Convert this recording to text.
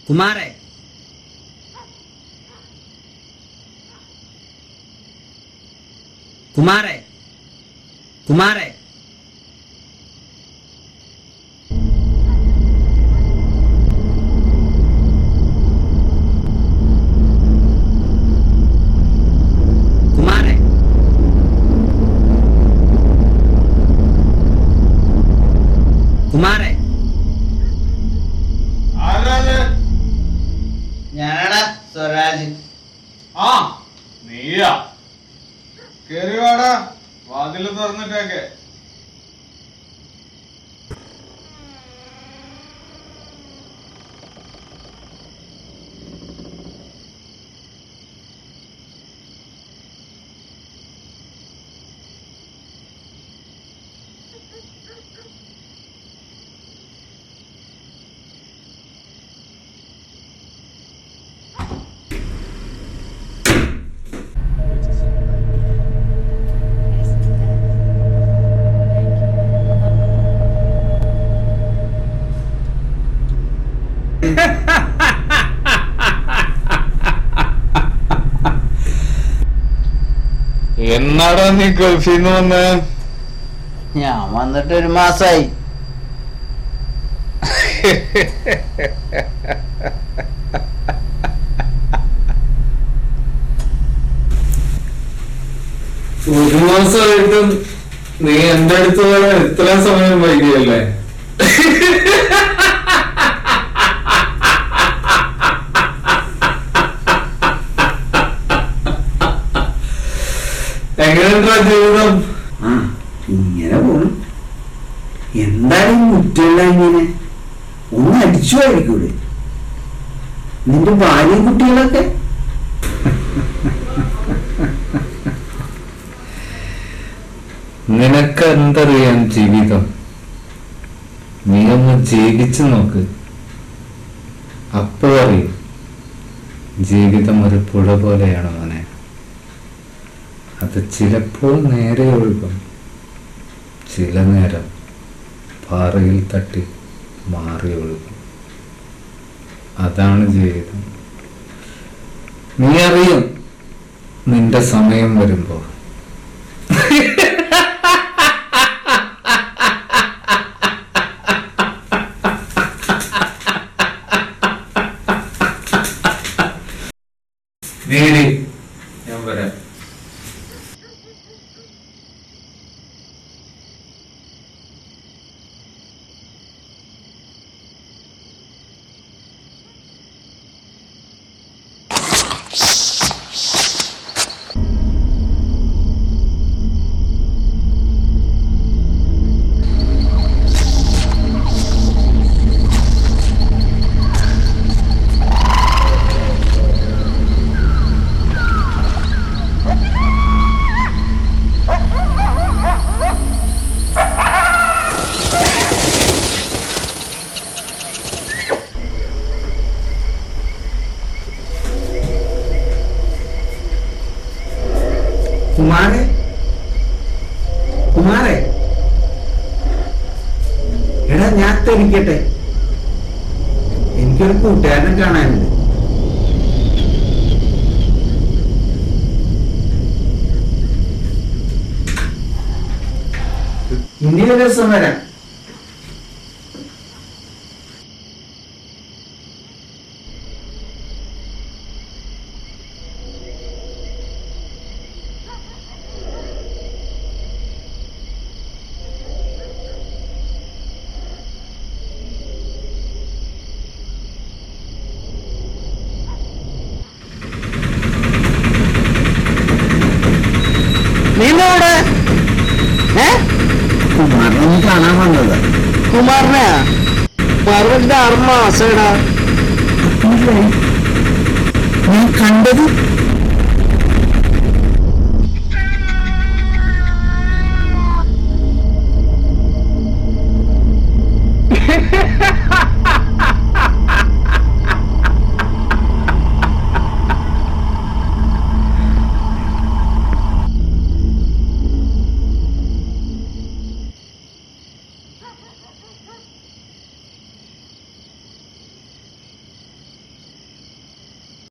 കുമാരേ കുമാരേ കുമാരേ കുമാരേ കുമാരേ ആരാത് ഞാനാടാ സ്വരാജ് ആ നീയാ കേറി വാടാ വാതില് തുറന്നിട്ടേക്ക് എന്നാടാ നീ ഗൾഫിൽ നിന്ന് വന്ന് ഞാൻ വന്നിട്ട് ഒരു മാസായി ഒരു മാസമായിട്ടും നീ എന്റെ അടുത്ത് വരാൻ ഇത്ര സമയം വൈകിയല്ലേ എങ്ങനെയുണ്ടാ ജീവിതം ആ ഇങ്ങനെ പോണു എന്താണ് ഈ മുറ്റല്ല ഇങ്ങനെ ഒന്ന് അടിച്ചു ആയിരിക്കൂടെ നിന്റെ ഭാര്യയും കുട്ടികളൊക്കെ നിനക്ക് എന്തറിയാം ജീവിതം നീ ഒന്ന് ജീവിച്ചു നോക്ക് അപ്പോ അറിയും ജീവിതം ഒരു പുഴ പോലെയാണ് മോനെ അത് ചിലപ്പോൾ നേരെ ഒഴുകും ചില നേരം പാറയിൽ തട്ടി മാറി ഒഴുകും അതാണ് ജീവിതം നീ അറിയും നിന്റെ സമയം വരുമ്പോൾ നീടി ഞാൻ വരാം കുമാരേ കുമാരേ എടാ ഞാൻ തെളിക്കട്ടെ എനിക്കൊരു കൂട്ടുകാരനെ കാണാനുണ്ട് ഇനി ഒരു ദിവസം വരാം നീന്തവിടെ ഏ കുമാരനെ കാണാൻ വന്നത് കുമാറിനെ കുമാറിന്റെ ആറ് മാസടാ ഞാൻ കണ്ടത്